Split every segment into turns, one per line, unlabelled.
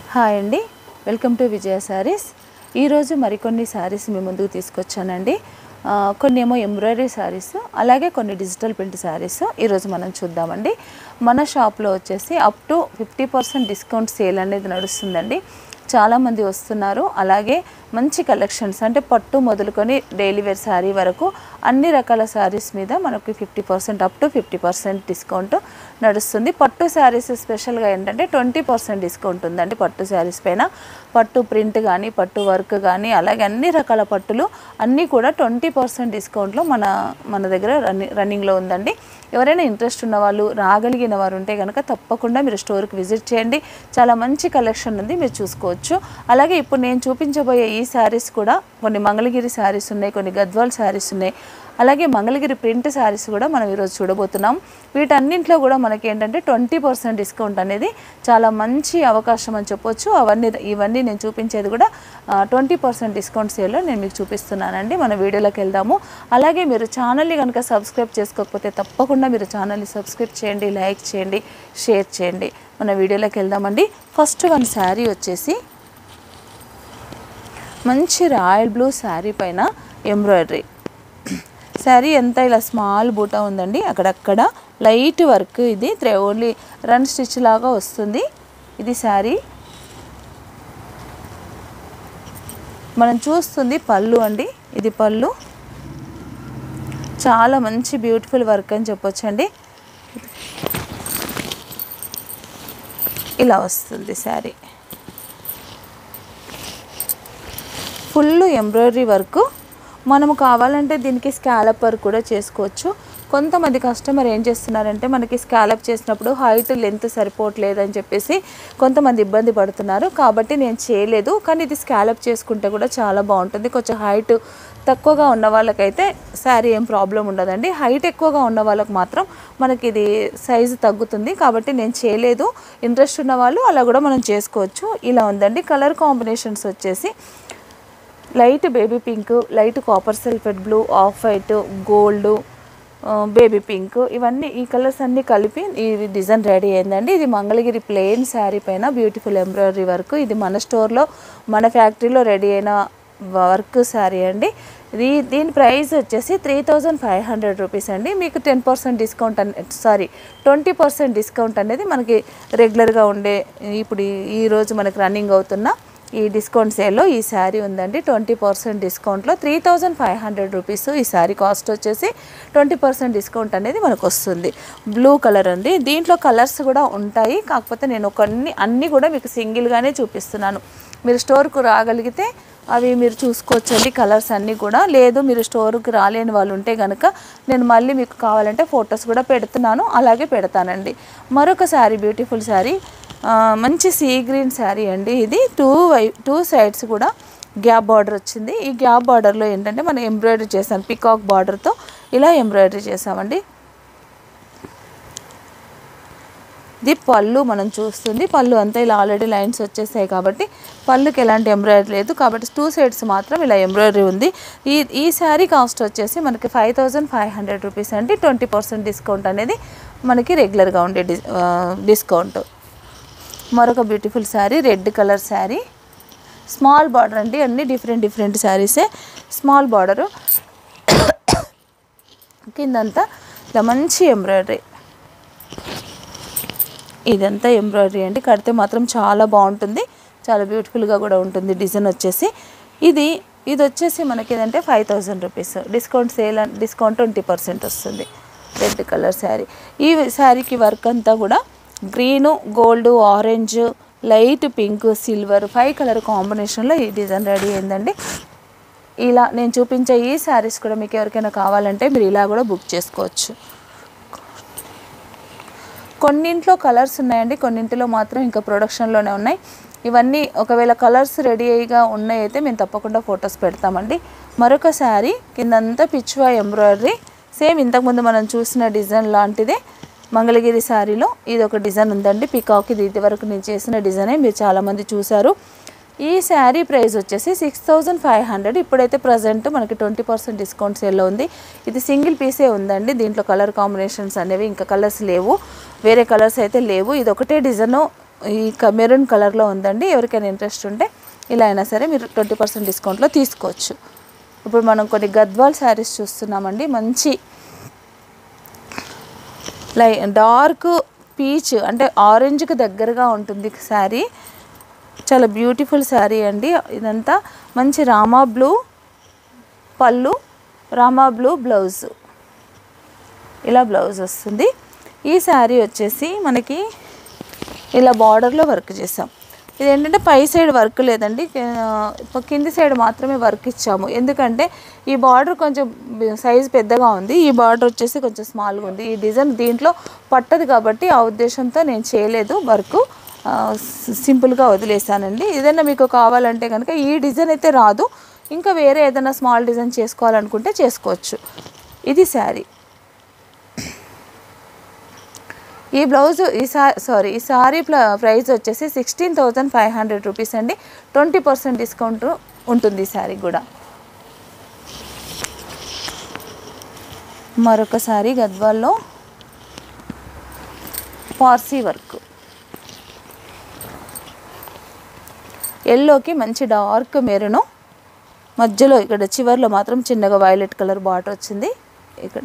hi అండి welcome to విజయ శారీస్ ఈరోజు మరికొన్ని శారీస్ మీ ముందుకు తీసుకొచ్చానండి ఆ, కొన్ని ఏమో ఎంబ్రాయిడరీ శారీస్ అలాగే కొన్ని డిజిటల్ ప్రింట్ శారీస్ ఈరోజు మనం చూద్దామండి మన షాప్లో వచ్చేసి up to fifty percent discount sale అనేది నడుస్తుందండి చాలామంది వస్తున్నారు అలాగే మంచి కలెక్షన్స్ అంటే పట్టు మొదలుకొని డైలీ వేర్ శారీ వరకు అన్ని రకాల శారీస్ మీద మనకి fifty percent up to fifty percent discount నడుస్తుంది పట్టు శారీస్ స్పెషల్గా ఏంటంటే ట్వంటీ పర్సెంట్ డిస్కౌంట్ ఉందండి పట్టు శారీస్ పైన పట్టు ప్రింట్ కానీ పట్టు వర్క్ కానీ అలాగే అన్ని రకాల పట్టులు అన్నీ కూడా ట్వంటీ పర్సెంట్ డిస్కౌంట్లో మన మన దగ్గర రన్నింగ్ రన్నింగ్లో ఉందండి ఎవరైనా ఇంట్రెస్ట్ ఉన్న వాళ్ళు రాగలిగిన వారు ఉంటే కనుక తప్పకుండా మీరు స్టోర్కి విజిట్ చేయండి చాలా మంచి కలెక్షన్ ఉంది మీరు చూసుకోవచ్చు అలాగే ఇప్పుడు నేను చూపించబోయే ఈ శారీస్ కూడా కొన్ని మంగళగిరి శారీస్ ఉన్నాయి కొన్ని గద్వాల్ శారీస్ ఉన్నాయి అలాగే మంగళగిరి ప్రింట్ శారీస్ కూడా మనం ఈరోజు చూడబోతున్నాం వీటన్నింటిలో కూడా మనకి ఏంటంటే ట్వంటీ పర్సెంట్ డిస్కౌంట్ అనేది చాలా మంచి అవకాశం అని చెప్పొచ్చు అవన్నీ ఇవన్నీ నేను చూపించేది కూడా ట్వంటీ పర్సెంట్ డిస్కౌంట్ సేల్లో నేను మీకు చూపిస్తున్నానండి మన వీడియోలోకి వెళ్దాము అలాగే మీరు ఛానల్ని కనుక సబ్స్క్రైబ్ చేసుకోకపోతే తప్పకుండా మీరు ఛానల్ని సబ్స్క్రైబ్ చేయండి లైక్ చేయండి షేర్ చేయండి మన వీడియోలోకి వెళ్దామండి ఫస్ట్ వన్ శారీ వచ్చేసి మంచి రాయల్ బ్లూ శారీ పైన ఎంబ్రాయిడరీ శారీ ఎంత ఇలా స్మాల్ బూటా ఉందండి అక్కడక్కడ లైట్ వర్క్ ఇది త్రే ఓన్లీ రన్ స్టిచ్ లాగా వస్తుంది ఇది శారీ మనం చూస్తుంది పళ్ళు అండి ఇది పళ్ళు చాలా మంచి బ్యూటిఫుల్ వర్క్ అని చెప్పొచ్చండి ఇలా వస్తుంది శారీ ఫుల్ ఎంబ్రాయిడరీ వర్క్ మనము కావాలంటే దీనికి స్కాలప్ వర్క్ కూడా చేసుకోవచ్చు కొంతమంది కస్టమర్ ఏం చేస్తున్నారంటే మనకి స్కాలప్ చేసినప్పుడు హైట్ లెంత్ సరిపోవట్లేదు అని చెప్పేసి కొంతమంది ఇబ్బంది పడుతున్నారు కాబట్టి నేను చేయలేదు కానీ ఇది స్కాలప్ చేసుకుంటే కూడా చాలా బాగుంటుంది కొంచెం హైట్ తక్కువగా ఉన్న వాళ్ళకైతే శారీ ఏం ప్రాబ్లం ఉండదండి హైట్ ఎక్కువగా ఉన్న వాళ్ళకి మాత్రం మనకి ఇది సైజు తగ్గుతుంది కాబట్టి నేను చేయలేదు ఇంట్రెస్ట్ ఉన్న వాళ్ళు అలా కూడా మనం చేసుకోవచ్చు ఇలా ఉందండి కలర్ కాంబినేషన్స్ వచ్చేసి light baby pink light copper sulphate blue off white gold baby pink ఇవన్నీ ఈ కలర్స్ అన్నీ కలిపి ఈ డిజైన్ రెడీ అయిందండి ఇది మంగళగిరి ప్లెయిన్ శారీ పైన బ్యూటిఫుల్ ఎంబ్రాయిడరీ వర్క్ ఇది మన స్టోర్లో మన ఫ్యాక్టరీలో రెడీ అయిన వర్క్ శారీ అండి ఇది దీని ప్రైస్ వచ్చేసి three thousand five hundred rupees అండి మీకు టెన్ పర్సెంట్ డిస్కౌంట్ అనే సారీ ట్వంటీ పర్సెంట్ డిస్కౌంట్ అనేది మనకి రెగ్యులర్గా ఉండే ఇప్పుడు ఈ- ఈ రోజు మనకి రన్నింగ్ అవుతున్న ఈ డిస్కౌంట్ సేల్లో ఈ శారీ ఉందండి ట్వంటీ పర్సెంట్ డిస్కౌంట్లో three thousand five hundred rupees ఈ శారీ కాస్ట్ వచ్చేసి ట్వంటీ పర్సెంట్ డిస్కౌంట్ అనేది మనకు వస్తుంది బ్లూ కలర్ ఉంది దీంట్లో కలర్స్ కూడా ఉంటాయి కాకపోతే నేను కొన్ని అన్నీ కూడా మీకు సింగిల్గానే చూపిస్తున్నాను మీరు స్టోర్కు రాగలిగితే అవి మీరు చూసుకోవచ్చండి కలర్స్ అన్నీ కూడా లేదు మీరు స్టోర్కి రాలేని వాళ్ళు ఉంటే కనుక నేను మళ్ళీ మీకు కావాలంటే ఫొటోస్ కూడా పెడుతున్నాను అలాగే పెడతానండి మరొక శారీ బ్యూటిఫుల్ శారీ ఆ, మంచి సీ గ్రీన్ శారీ అండి ఇది టూ వై టూ సైడ్స్ కూడా గ్యాప్ బార్డర్ వచ్చింది ఈ గ్యాప్ బార్డర్లో ఏంటంటే మనం ఎంబ్రాయిడరీ చేసాం పికాక్ బార్డర్తో ఇలా ఎంబ్రాయిడరీ చేసామండి ఇది పళ్ళు మనం చూస్తుంది పళ్ళు అంతా ఇలా ఆల్రెడీ లైన్స్ వచ్చేసాయి కాబట్టి పళ్ళుకి ఎలాంటి ఎంబ్రాయిడరీ లేదు కాబట్టి టూ సైడ్స్ మాత్రం ఇలా ఎంబ్రాయిడరీ ఉంది ఈ ఈ శారీ కాస్ట్ వచ్చేసి మనకి five thousand five hundred rupees అంటే ట్వంటీ పర్సెంట్ డిస్కౌంట్ అనేది మనకి రెగ్యులర్గా ఉండే డిస్ ఆ, డిస్కౌంట్ మరొక beautiful sari red colour sari small border అండి అన్ని డిఫరెంట్ డిఫరెంట్ శారీసే స్మాల్ బార్డరు కిందంతా ఇలా మంచి ఎంబ్రాయిడరీ ఇదంతా ఎంబ్రాయిడరీ అండి కడితే మాత్రం చాలా బాగుంటుంది చాలా బ్యూటిఫుల్గా కూడా ఉంటుంది డిజైన్ వచ్చేసి ఇది ఇది వచ్చేసి మనకి ఏదంటే five thousand rupees discount sale discount twenty percent వస్తుంది రెడ్ కలర్ శారీ ఈ శారీకి వర్క్ అంతా కూడా green gold orange light pink silver five colour కాంబినేషన్లో ఈ డిజైన్ రెడీ అయిందండి ఇలా నేను చూపించే ఈ శారీస్ కూడా మీకు ఎవరికైనా కావాలంటే మీరు ఇలా కూడా బుక్ చేసుకోవచ్చు కొన్నింట్లో కలర్స్ ఉన్నాయండి కొన్నింటిలో మాత్రం ఇంకా ప్రొడక్షన్లోనే ఉన్నాయి ఇవన్నీ ఒకవేళ కలర్స్ రెడీ అయ్యిగా ఉన్నాయి అయితే మేము తప్పకుండా ఫొటోస్ పెడతామండి మరొక శారీ కిందంతా పిచ్చువా ఎంబ్రాయిడరీ సేమ్ ఇంతకుముందు మనం చూసిన డిజైన్ లాంటిదే మంగళగిరి శారీలో ఇది ఒక డిజైన్ ఉందండి పికాక్ ఇది ఇది వరకు నేను చేసిన డిజైనే మీరు చాలామంది చూశారు ఈ శారీ ప్రైస్ వచ్చేసి సిక్స్ థౌజండ్ ఫైవ్ హండ్రెడ్ ఇప్పుడైతే ప్రజెంట్ మనకి ట్వంటీ పర్సెంట్ డిస్కౌంట్ సేల్లో ఉంది ఇది సింగిల్ పీసే ఉందండి దీంట్లో కలర్ కాంబినేషన్స్ అనేవి ఇంకా కలర్స్ లేవు వేరే కలర్స్ అయితే లేవు ఇది ఒకటే డిజైన్ ఈ మెరూన్ కలర్లో ఉందండి ఎవరికైనా ఇంట్రెస్ట్ ఉంటే ఇలా అయినా సరే మీరు ట్వంటీ పర్సెంట్ డిస్కౌంట్లో తీసుకోవచ్చు ఇప్పుడు మనం కొన్ని గద్వాల్ శారీస్ చూస్తున్నామండి మంచి లై డార్క్ పీచ్ అంటే ఆరెంజ్కి దగ్గరగా ఉంటుంది శారీ చాలా బ్యూటిఫుల్ శారీ అండి ఇదంతా మంచి రామా బ్లూ పళ్ళు రామా బ్లూ బ్లౌజ్ ఇలా బ్లౌజ్ వస్తుంది ఈ శారీ వచ్చేసి మనకి ఇలా బార్డర్లో వర్క్ చేసాం ఇది ఏంటంటే పై సైడ్ వర్క్ లేదండి కి- కింది సైడ్ మాత్రమే వర్క్ ఇచ్చాము ఎందుకంటే ఈ బార్డర్ కొంచెం సైజ్ పెద్దగా ఉంది ఈ బార్డర్ వచ్చేసి కొంచెం స్మాల్గా ఉంది ఈ డిజైన్ దీంట్లో పట్టదు కాబట్టి ఆ ఉద్దేశంతో నేను చేయలేదు వర్క్ సింపుల్గా వదిలేసానండి ఏదైనా మీకు కావాలంటే కనుక ఈ డిజైన్ అయితే రాదు ఇంకా వేరే ఏదైనా స్మాల్ డిజైన్ చేసుకోవాలనుకుంటే చేసుకోవచ్చు ఇది శారీ ఈ బ్లౌజ్ ఈ సా సారీ ఈ సారీ ప్రైస్ వచ్చేసి sixteen thousand five hundred rupees అండి ట్వంటీ పర్సెంట్ డిస్కౌంట్ ఉంటుంది ఈ శారీ కూడా మరొక శారీ గద్వాల్లో పార్సీ వర్క్ ఎల్లోకి మంచి డార్క్ మెరును మధ్యలో ఇక్కడ చివర్లో మాత్రం చిన్నగా వైలెట్ కలర్ బార్డర్ వచ్చింది ఇక్కడ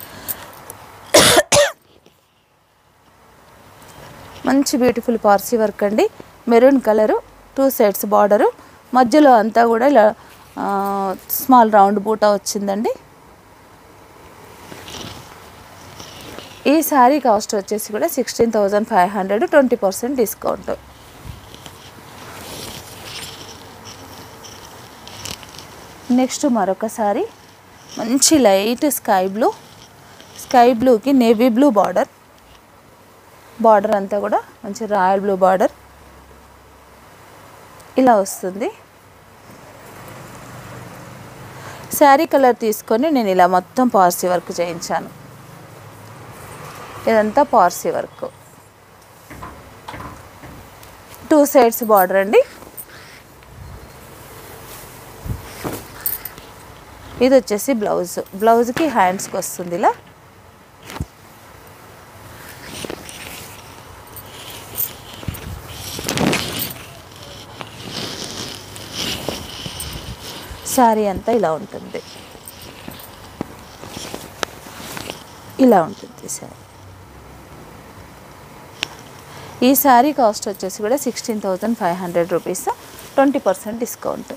మంచి బ్యూటిఫుల్ పార్సీ వర్క్ అండి maroon colour two sides border మధ్యలో అంతా కూడా ఇలా స్మాల్ రౌండ్ బూటా వచ్చిందండి ఈ శారీ కాస్ట్ వచ్చేసి కూడా sixteen thousand five hundred twenty percent discount next మరొక శారీ మంచి లైట్ స్కై బ్లూ స్కై బ్లూకి నేవీ బ్లూ బార్డర్ బార్డర్ అంతా కూడా మంచి రాయల్ బ్లూ బార్డర్ ఇలా వస్తుంది శారీ కలర్ తీసుకొని నేను ఇలా మొత్తం పార్సీ వర్క్ చేయించాను ఇదంతా Parsi work two sides border అండి ఇది వచ్చేసి బ్లౌజ్ బ్లౌజ్కి హ్యాండ్స్కి వస్తుంది ఇలా శారీ అంతా ఇలా ఉంటుంది ఇలా ఉంటుంది శారీ ఈ శారీ కాస్ట్ వచ్చేసి కూడా sixteen thousand five hundred rupees twenty percent discount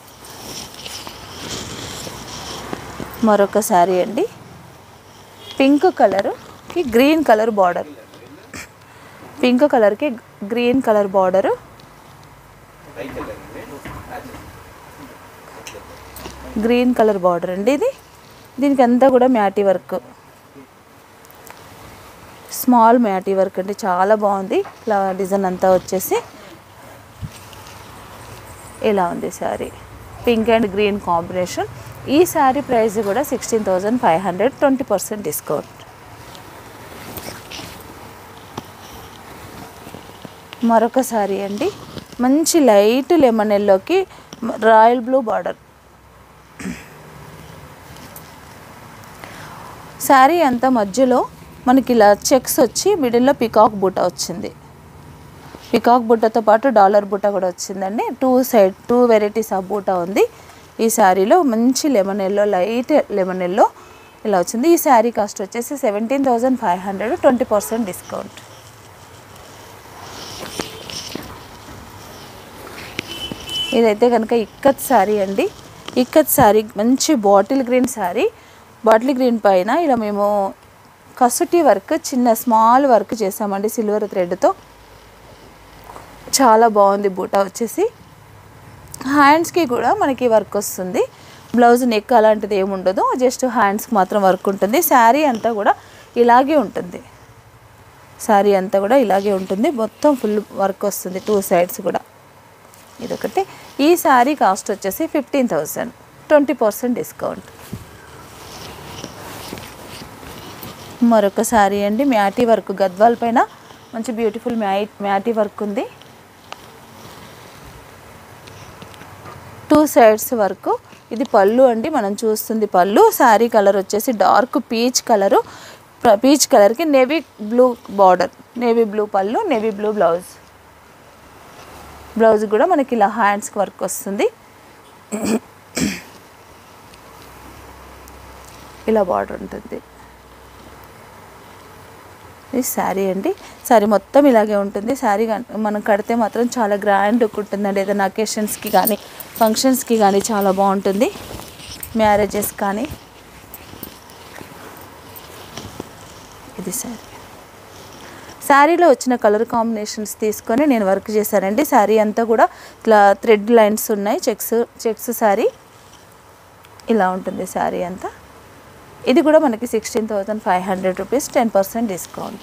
మరొక శారీ అండి పింక్ కలర్కి గ్రీన్ కలర్ బార్డర్ పింక్ కలర్కి green colour border green colour border అండి ఇది దీనికి అంతా కూడా మ్యాటీ వర్క్ స్మాల్ మ్యాటీ వర్క్ అండి చాలా బాగుంది ఇలా డిజైన్ అంతా వచ్చేసి ఇలా ఉంది sari pink and green combination ఈ శారీ ప్రైస్ కూడా sixteen thousand five hundred twenty percent discount మరొక శారీ అండి మంచి లైట్ లెమన్ ఎల్లోకి రాయల్ బ్లూ బార్డర్ శారీ అంతా మధ్యలో మనకి ఇలా చెక్స్ వచ్చి మిడిల్లో పికాక్ బుట్ట వచ్చింది పికాక్ బుట్టతో పాటు డాలర్ బుట్ట కూడా వచ్చిందండి two side two varieties of బూటా ఉంది ఈ శారీలో మంచి lemon yellow light lemon yellow ఇలా వచ్చింది ఈ శారీ కాస్ట్ వచ్చేసి seventeen thousand five hundred twenty percent discount ఇదైతే కనుక ఇక్కత్ శారీ అండి ఇక్కత్ శారీ మంచి bottle green sari bottle green పైన ఇలా మేము కసుటి వర్క్ చిన్న స్మాల్ వర్క్ చేసామండి సిల్వర్ థ్రెడ్తో చాలా బాగుంది బూటా వచ్చేసి హ్యాండ్స్కి కూడా మనకి వర్క్ వస్తుంది బ్లౌజ్ నెక్ అలాంటిది ఏమి ఉండదు జస్ట్ హ్యాండ్స్కి మాత్రం వర్క్ ఉంటుంది శారీ అంతా కూడా ఇలాగే ఉంటుంది శారీ అంతా కూడా ఇలాగే ఉంటుంది మొత్తం ఫుల్ వర్క్ వస్తుంది టూ సైడ్స్ కూడా ఇదొకటి ఈ శారీ కాస్ట్ వచ్చేసి fifteen thousand twenty percent discount మరొక శారీ అండి మ్యాటీ వర్క్ గద్వాల్ పైన మంచి బ్యూటిఫుల్ మ్యా మ్యాటీ వర్క్ ఉంది టూ సైడ్స్ వరకు ఇది పళ్ళు అండి మనం చూస్తుంది పళ్ళు శారీ కలర్ వచ్చేసి డార్క్ పీచ్ కలరు పీచ్ కలర్కి navy blue border navy blue పళ్ళు నేవీ బ్లూ బ్లౌజ్ బ్లౌజ్ కూడా మనకి ఇలా హ్యాండ్స్కి వర్క్ వస్తుంది ఇలా బార్డర్ ఉంటుంది ఇది శారీ అండి శారీ మొత్తం ఇలాగే ఉంటుంది శారీ గన్- మనం కడితే మాత్రం చాలా గ్రాండ్ లుక్ ఉంటుందండి ఏదైనా అకేషన్స్కి కానీ ఫంక్షన్స్కి కానీ చాలా బాగుంటుంది మ్యారేజెస్ కానీ ఇది శారీ శారీలో వచ్చిన కలర్ కాంబినేషన్స్ తీసుకొని నేను వర్క్ చేశానండి శారీ అంతా కూడా ఇట్లా థ్రెడ్ లైన్స్ ఉన్నాయి చెక్స్ చెక్స్ శారీ ఇలా ఉంటుంది శారీ అంతా ఇది కూడా మనకి sixteen thousand five hundred rupees ten percent discount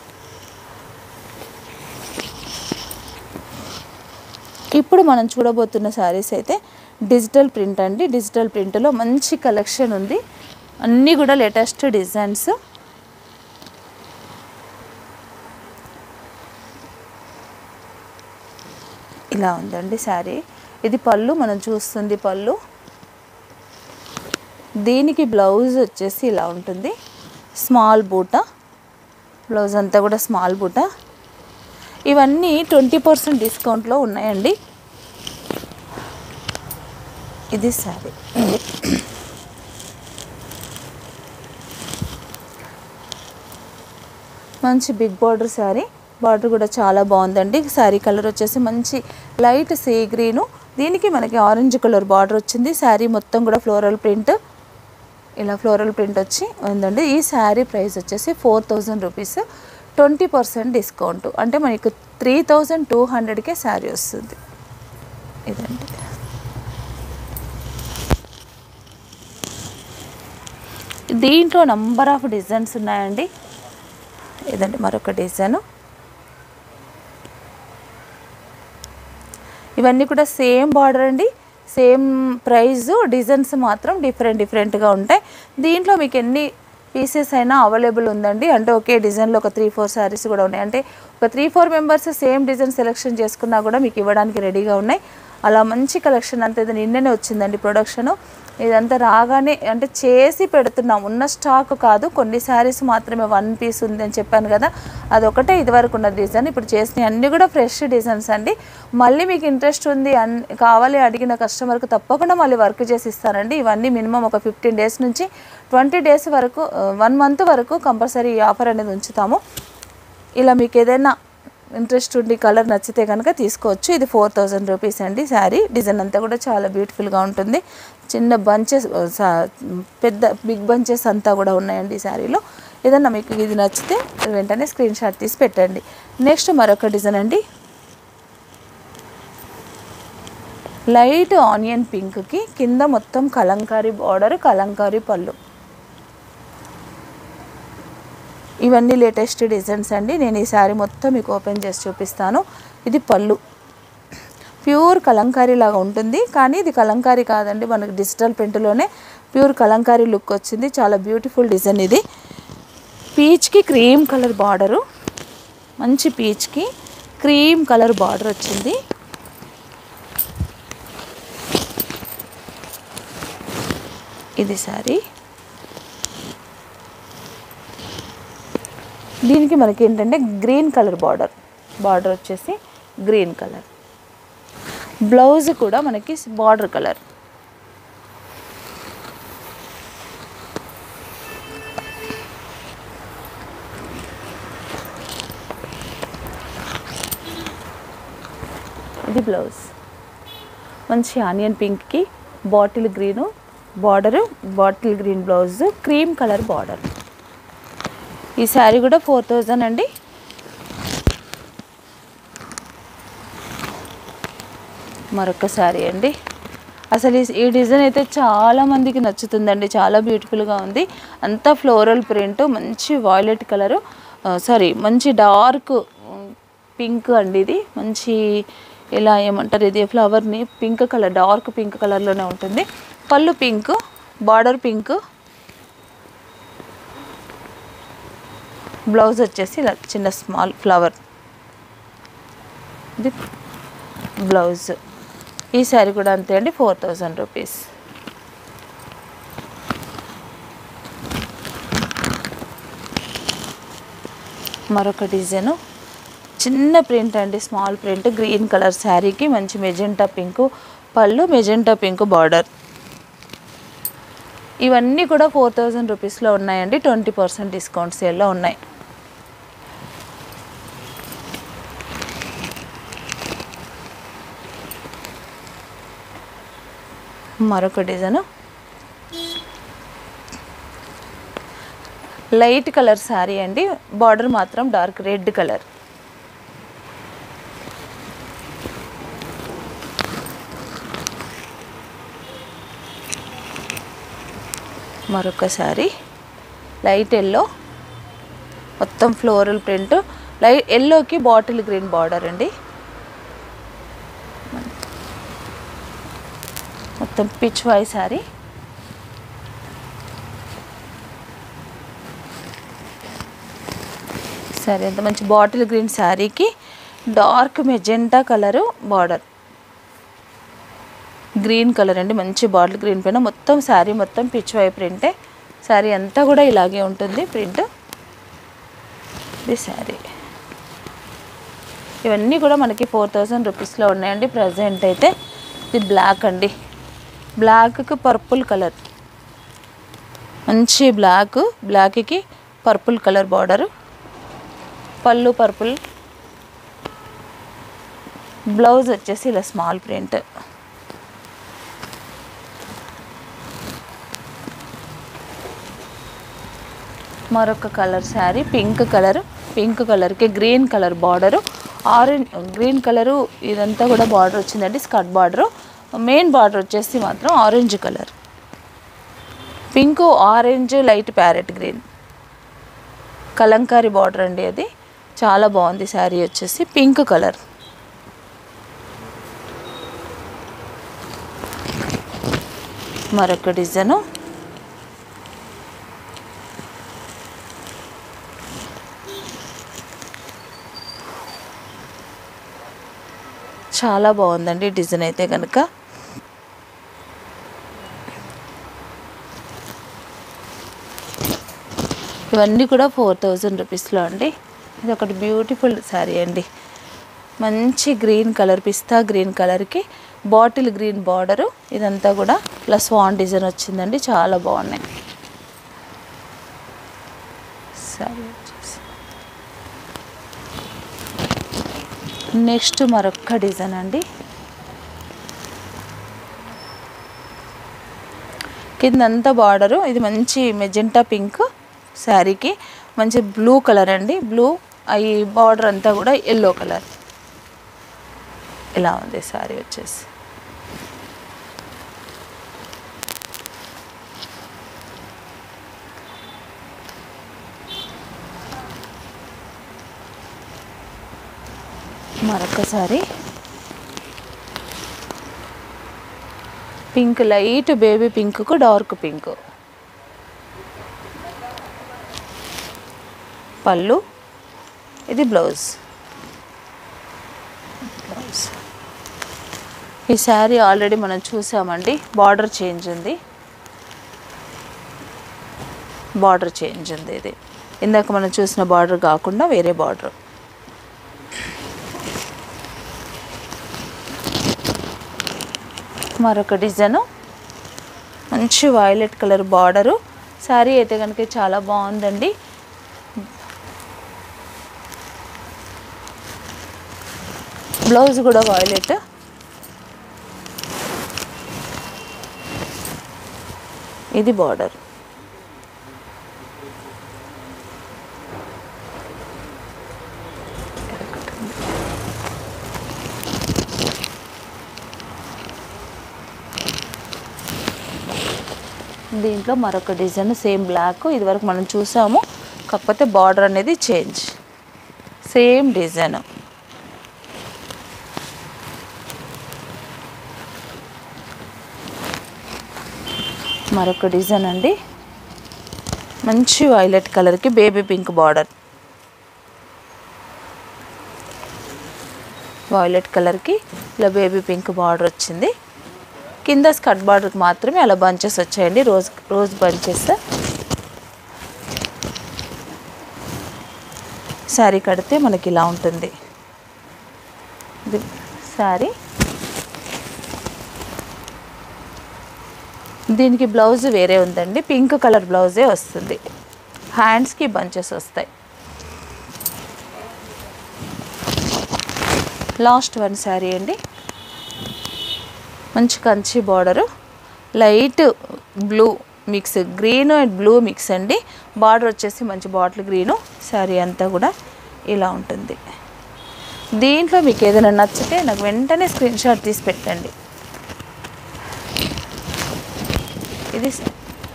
ఇప్పుడు మనం చూడబోతున్న శారీస్ అయితే డిజిటల్ ప్రింట్ అండి డిజిటల్ ప్రింట్లో మంచి కలెక్షన్ ఉంది అన్నీ కూడా లేటెస్ట్ డిజైన్స్ ఇలా ఉందండి శారీ ఇది పళ్ళు మనం చూస్తుంది పళ్ళు దీనికి బ్లౌజ్ వచ్చేసి ఇలా ఉంటుంది స్మాల్ బూట బ్లౌజ్ అంతా కూడా స్మాల్ బూట ఇవన్నీ ట్వంటీ పర్సెంట్ డిస్కౌంట్లో ఉన్నాయండి ఇది శారీ మంచి బిగ్ బార్డర్ శారీ బార్డర్ కూడా చాలా బాగుందండి శారీ కలర్ వచ్చేసి మంచి లైట్ సీ గ్రీను దీనికి మనకి ఆరెంజ్ కలర్ బార్డర్ వచ్చింది శారీ మొత్తం కూడా ఫ్లోరల్ ప్రింట్ ఇలా ఫ్లోరల్ ప్రింట్ వచ్చి ఉందండి ఈ శారీ ప్రైస్ వచ్చేసి four thousand rupees twenty percent discount అంటే మనకు త్రీ థౌజండ్ టూ హండ్రెడ్కే శారీ వస్తుంది ఇదండి దీంట్లో నంబర్ ఆఫ్ డిజైన్స్ ఉన్నాయండి ఇదండి మరొక డిజైన్ ఇవన్నీ కూడా సేమ్ బార్డర్ అండి సేమ్ ప్రైస్ డిజైన్స్ మాత్రం డిఫరెంట్ డిఫరెంట్గా ఉంటాయి దీంట్లో మీకు ఎన్ని పీసెస్ అయినా అవైలబుల్ ఉందండి అంటే ఒకే డిజైన్లో ఒక త్రీ ఫోర్ శారీస్ కూడా ఉన్నాయి అంటే ఒక three four members same design selection చేసుకున్నా కూడా మీకు ఇవ్వడానికి రెడీగా ఉన్నాయి అలా మంచి కలెక్షన్ అంతా ఇది నిన్ననే వచ్చిందండి ప్రొడక్షను ఇదంతా రాగానే అంటే చేసి పెడుతున్నాం ఉన్న స్టాక్ కాదు కొన్ని శారీస్ మాత్రమే వన్ పీస్ ఉంది అని చెప్పాను కదా అదొకటే ఇదివరకు ఉన్న డిజైన్ ఇప్పుడు చేసిన అన్నీ కూడా ఫ్రెష్ డిజైన్స్ అండి మళ్ళీ మీకు ఇంట్రెస్ట్ ఉంది అన్ కావాలి అడిగిన కస్టమర్కి తప్పకుండా మళ్ళీ వర్క్ చేసి ఇస్తానండి ఇవన్నీ మినిమం ఒక ఫిఫ్టీన్ డేస్ నుంచి ట్వంటీ డేస్ వరకు వన్ మంత్ వరకు కంపల్సరీ ఈ ఆఫర్ అనేది ఉంచుతాము ఇలా మీకు ఏదైనా ఇంట్రెస్ట్ ఉండి కలర్ నచ్చితే కనుక తీసుకోవచ్చు ఇది ఫోర్ థౌజండ్ రూపీస్ అండి శారీ డిజైన్ అంతా కూడా చాలా బ్యూటిఫుల్గా ఉంటుంది చిన్న బంచెస్ పెద్ద బిగ్ బంచెస్ అంతా కూడా ఉన్నాయండి ఈ శారీలో ఏదన్నా మీకు ఇది నచ్చితే వెంటనే స్క్రీన్ షాట్ తీసి పెట్టండి నెక్స్ట్ మరొక డిజైన్ అండి లైట్ ఆనియన్ పింక్కి కింద మొత్తం కలంకారీ బార్డర్ కలంకారీ పళ్ళు ఇవన్నీ లేటెస్ట్ డిజైన్స్ అండి నేను ఈ శారీ మొత్తం మీకు ఓపెన్ చేసి చూపిస్తాను ఇది పళ్ళు ప్యూర్ కలంకారీ లాగా ఉంటుంది కానీ ఇది కలంకారీ కాదండి మనకి డిజిటల్ ప్రింట్లోనే ప్యూర్ కలంకారీ లుక్ వచ్చింది చాలా బ్యూటిఫుల్ డిజైన్ ఇది పీచ్కి క్రీమ్ కలర్ బార్డరు మంచి పీచ్కి క్రీమ్ కలర్ బార్డర్ వచ్చింది ఇది సారీ దీనికి మనకి ఏంటంటే గ్రీన్ కలర్ బార్డర్ బార్డర్ వచ్చేసి గ్రీన్ కలర్ బ్లౌజ్ కూడా మనకి బార్డర్ కలర్ ఇది బ్లౌజ్ మంచి ఆనియన్ పింక్కి bottle green border bottle green blouse cream colour border ఈ శారీ కూడా ఫోర్ థౌజండ్ అండి మరొక శారీ అండి అసలు ఈ- ఈ డిజైన్ అయితే చాలా మందికి నచ్చుతుందండి చాలా బ్యూటిఫుల్గా ఉంది అంతా ఫ్లోరల్ ప్రింట్ మంచి వాయిలెట్ కలరు సారీ మంచి డార్క్ పింక్ అండి ఇది మంచి ఇలా ఏమంటారు ఇది ఫ్లవర్ని పింక్ కలర్ డార్క్ పింక్ కలర్లోనే ఉంటుంది పళ్ళు పింక్ బార్డర్ పింక్ బ్లౌజ్ వచ్చేసి ఇలా చిన్న స్మాల్ ఫ్లవర్ ఇది బ్లౌజ్ ఈ శారీ కూడా అంతే అండి ఫోర్ థౌజండ్ రూపీస్ మరొక డిజైను చిన్న ప్రింట్ అండి స్మాల్ ప్రింట్ గ్రీన్ కలర్ శారీకి మంచి మెజెంటా పింక్ పళ్ళు మెజెంటా పింక్ బార్డర్ ఇవన్నీ కూడా ఫోర్ థౌజండ్ రూపీస్లో ఉన్నాయండి ట్వంటీ పర్సెంట్ డిస్కౌంట్ సేల్లో ఉన్నాయి మరొక డిజైన్ లైట్ కలర్ శారీ అండి బార్డర్ మాత్రం డార్క్ రెడ్ కలర్ మరొక శారీ లైట్ ఎల్లో మొత్తం ఫ్లోరల్ ప్రింట్ లైట్ ఎల్లోకి బాటిల్ గ్రీన్ బార్డర్ అండి మొత్తం పిచ్ వై శారీ సరే ఎంత మంచి బాటిల్ గ్రీన్ శారీకి dark magenta colour border green colour అండి మంచి బాటిల్ గ్రీన్ పైన మొత్తం శారీ మొత్తం పిచ్ వై ప్రింటే శారీ అంతా కూడా ఇలాగే ఉంటుంది ప్రింట్ ఇది శారీ ఇవన్నీ కూడా మనకి ఫోర్ థౌజండ్ రూపీస్లో ఉన్నాయండి ప్రజెంట్ అయితే ఇది బ్లాక్ అండి బ్లాక్కి పర్పుల్ కలర్ మంచి బ్లాక్ బ్లాక్కి పర్పుల్ కలర్ బార్డరు పళ్ళు పర్పుల్ బ్లౌజ్ వచ్చేసి ఇలా స్మాల్ ప్రింట్ మరొక colour sari pink colour pink కలర్కి green colour border orange green colour ఇదంతా కూడా బార్డర్ వచ్చిందండి స్కర్ట్ బార్డరు మెయిన్ బార్డర్ వచ్చేసి మాత్రం orange colour pink orange light parrot green kalamkari border అండి అది చాలా బాగుంది శారీ వచ్చేసి పింక్ కలర్ మరొక డిజైను చాలా బాగుందండి డిజైన్ అయితే కనుక ఇవన్నీ కూడా ఫోర్ థౌజండ్ రూపీస్లో అండి ఇది ఒకటి బ్యూటిఫుల్ శారీ అండి మంచి గ్రీన్ కలర్ పిస్తా గ్రీన్ కలర్కి బాటిల్ గ్రీన్ బార్డరు ఇదంతా కూడా ప్లస్ స్వాన్ డిజైన్ వచ్చిందండి చాలా బాగున్నాయి శారీ వచ్చేసి నెక్స్ట్ మరొక్క డిజైన్ అండి కిందంతా బార్డరు ఇది మంచి మెజెంటా పింక్ శారీకి మంచి బ్లూ కలర్ అండి బ్లూ ఈ బార్డర్ అంతా కూడా ఎల్లో కలర్ ఇలా ఉంది శారీ వచ్చేసి మరొకసారి పింక్ లైట్ బేబీ పింక్కు డార్క్ పింక్ పళ్ళు ఇది బ్లౌజ్ బ్లౌజ్ ఈ శారీ ఆల్రెడీ మనం చూసామండి బార్డర్ చేంజ్ ఉంది బార్డర్ చేంజ్ ఉంది ఇది ఇందాక మనం చూసిన బార్డర్ కాకుండా వేరే బార్డర్ మరొక డిజైను మంచి వైలెట్ కలర్ బార్డరు శారీ అయితే కనుక చాలా బాగుందండి బ్లౌజ్ కూడా వైలెట్ ఇది బార్డర్ దీంట్లో మరొక డిజైన్ సేమ్ బ్లాక్ ఇదివరకు మనం చూసాము కాకపోతే బార్డర్ అనేది చేంజ్ సేమ్ డిజైన్ మరొక డిజైన్ అండి మంచి వైలెట్ కలర్కి బేబీ పింక్ బార్డర్ వైలెట్ కలర్కి ఇలా బేబీ పింక్ బార్డర్ వచ్చింది కింద స్కర్ట్ బార్డర్కి మాత్రమే అలా బంచెస్ వచ్చాయండి రోజ్ రోజ్ బంచెస్ శారీ కడితే మనకి ఇలా ఉంటుంది ఇది శారీ దీనికి బ్లౌజ్ వేరే ఉందండి పింక్ కలర్ బ్లౌజే వస్తుంది హ్యాండ్స్కి బంచెస్ వస్తాయి లాస్ట్ వన్ శారీ అండి మంచి Kanchi border light blue mix green and blue mix అండి బార్డర్ వచ్చేసి మంచి బాటిల్ గ్రీను శారీ అంతా కూడా ఇలా ఉంటుంది దీంట్లో మీకు ఏదైనా నచ్చితే నాకు వెంటనే స్క్రీన్ షాట్ తీసి పెట్టండి ఇది స-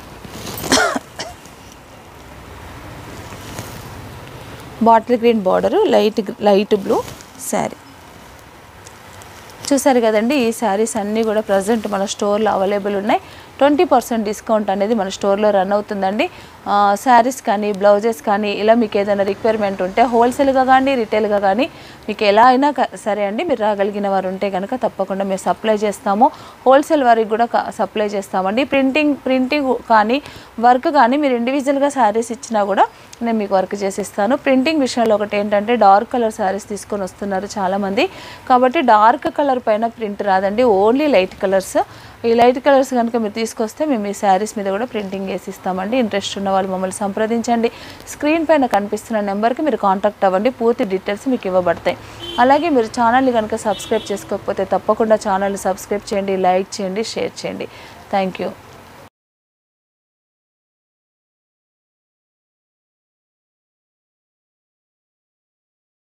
బాటిల్ గ్రీన్ బార్డరు లైట్ గ్ర- లైట్ బ్లూ శారీ చూసారు కదండి ఈ శారీస్ అన్నీ కూడా ప్రజెంట్ మన స్టోర్లో అవైలబుల్ ఉన్నాయి ట్వంటీ పర్సెంట్ డిస్కౌంట్ అనేది మన స్టోర్లో రన్ అవుతుందండి ఆ, శారీస్ కానీ బ్లౌజెస్ కానీ ఇలా మీకు ఏదైనా రిక్వైర్మెంట్ ఉంటే హోల్సేల్గా కానీ రిటైల్గా కానీ మీకు ఎలా అయినా క- సరే అండి మీరు రాగలిగిన వారు ఉంటే కనుక తప్పకుండా మేము సప్లై చేస్తాము హోల్సేల్ వారికి కూడా క- సప్లై చేస్తామండి ప్రింటింగ్ ప్రింటింగ్ కానీ వర్క్ కానీ మీరు ఇండివిజువల్గా శారీస్ ఇచ్చినా కూడా నేను మీకు వర్క్ చేసి ఇస్తాను ప్రింటింగ్ విషయంలో ఒకటి ఏంటంటే డార్క్ కలర్ శారీస్ తీసుకొని వస్తున్నారు చాలామంది కాబట్టి డార్క్ కలర్ పైన ప్రింట్ రాదండి ఓన్లీ లైట్ కలర్స్ ఈ లైట్ కలర్స్ కనుక మీరు తీసుకొస్తే మేము ఈ శారీస్ మీద కూడా ప్రింటింగ్ వేసి ఇస్తామండి ఇంట్రెస్ట్ ఉన్న వాళ్ళు మమ్మల్ని సంప్రదించండి స్క్రీన్ పైన కనిపిస్తున్న నెంబర్కి మీరు కాంటాక్ట్ అవ్వండి పూర్తి డీటెయిల్స్ మీకు ఇవ్వబడతాయి అలాగే మీరు ఛానల్ని కనుక సబ్స్క్రైబ్ చేసుకోకపోతే తప్పకుండా ఛానల్ని సబ్స్క్రైబ్ చేయండి లైక్ చేయండి షేర్ చేయండి థ్యాంక్ యూ